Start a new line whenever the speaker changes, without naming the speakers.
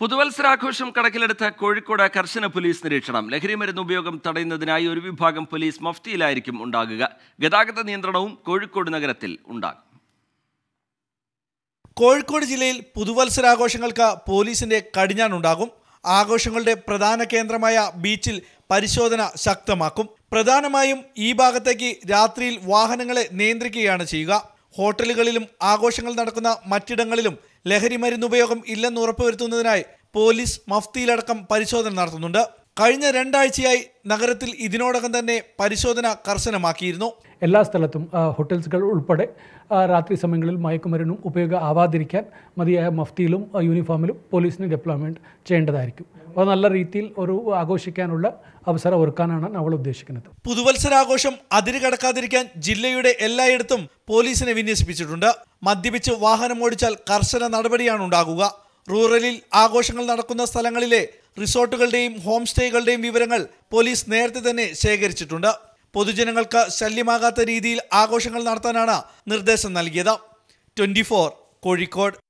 പുതുവത്സരാഘോഷം കണക്കിലെടുത്ത കോഴിക്കോട് കർശന പോലീസ് നിരീക്ഷണം ലഹരി മരുന്ന് ഉപയോഗം തടയുന്നതിനായി ഒരു വിഭാഗം പോലീസ് മഫ്തിയിലായിരിക്കും ഉണ്ടാകുക ഗതാഗത നിയന്ത്രണവും കോഴിക്കോട് നഗരത്തിൽ ഉണ്ടാകും
കോഴിക്കോട് ജില്ലയിൽ പുതുവത്സരാഘോഷങ്ങൾക്ക് പോലീസിന്റെ കടിഞ്ഞാണുണ്ടാകും ആഘോഷങ്ങളുടെ പ്രധാന കേന്ദ്രമായ ബീച്ചിൽ പരിശോധന ശക്തമാക്കും പ്രധാനമായും ഈ ഭാഗത്തേക്ക് രാത്രിയിൽ വാഹനങ്ങളെ നിയന്ത്രിക്കുകയാണ് ചെയ്യുക ഹോട്ടലുകളിലും ആഘോഷങ്ങൾ നടക്കുന്ന മറ്റിടങ്ങളിലും ലഹരി മരുന്ന് ഉപയോഗം ഇല്ലെന്ന് ഉറപ്പുവരുത്തുന്നതിനായി പോലീസ് മഫ്തിയിലടക്കം പരിശോധന നടത്തുന്നുണ്ട് കഴിഞ്ഞ രണ്ടാഴ്ചയായി നഗരത്തിൽ ഇതിനോടകം തന്നെ പരിശോധന കർശനമാക്കിയിരുന്നു
എല്ലാ സ്ഥലത്തും ആ, ഹോട്ടൽസുകൾ ഉൾപ്പെടെ ആ, രാത്രി സമയങ്ങളിൽ മയക്കുമരുന്നും ഉപയോഗം ആവാതിരിക്കാൻ മതിയായ മഫ്തിയിലും ആ, യൂണിഫോമിലും പോലീസിന് ഡെപ്ലോയ്മെൻറ്റ് ചെയ്യേണ്ടതായിരിക്കും അപ്പോൾ നല്ല രീതിയിൽ ഒരു ആഘോഷിക്കാനുള്ള അവസരം ഒരുക്കാനാണ് നമ്മൾ ഉദ്ദേശിക്കുന്നത്
പുതുവത്സരാഘോഷം അതിര് കടക്കാതിരിക്കാൻ ജില്ലയുടെ എല്ലായിടത്തും പോലീസിനെ വിന്യസിപ്പിച്ചിട്ടുണ്ട് മദ്യപിച്ച് വാഹനം ഓടിച്ചാൽ കർശന നടപടിയാണ് ഉണ്ടാകുക റൂറലിൽ ആഘോഷങ്ങൾ നടക്കുന്ന സ്ഥലങ്ങളിലെ റിസോർട്ടുകളുടെയും ഹോം സ്റ്റേകളുടെയും വിവരങ്ങൾ പോലീസ് നേരത്തെ തന്നെ ശേഖരിച്ചിട്ടുണ്ട് പൊതുജനങ്ങൾക്ക് ശല്യമാകാത്ത രീതിയിൽ ആഘോഷങ്ങൾ നടത്താനാണ് നിർദ്ദേശം നൽകിയത് ട്വന്റി കോഴിക്കോട്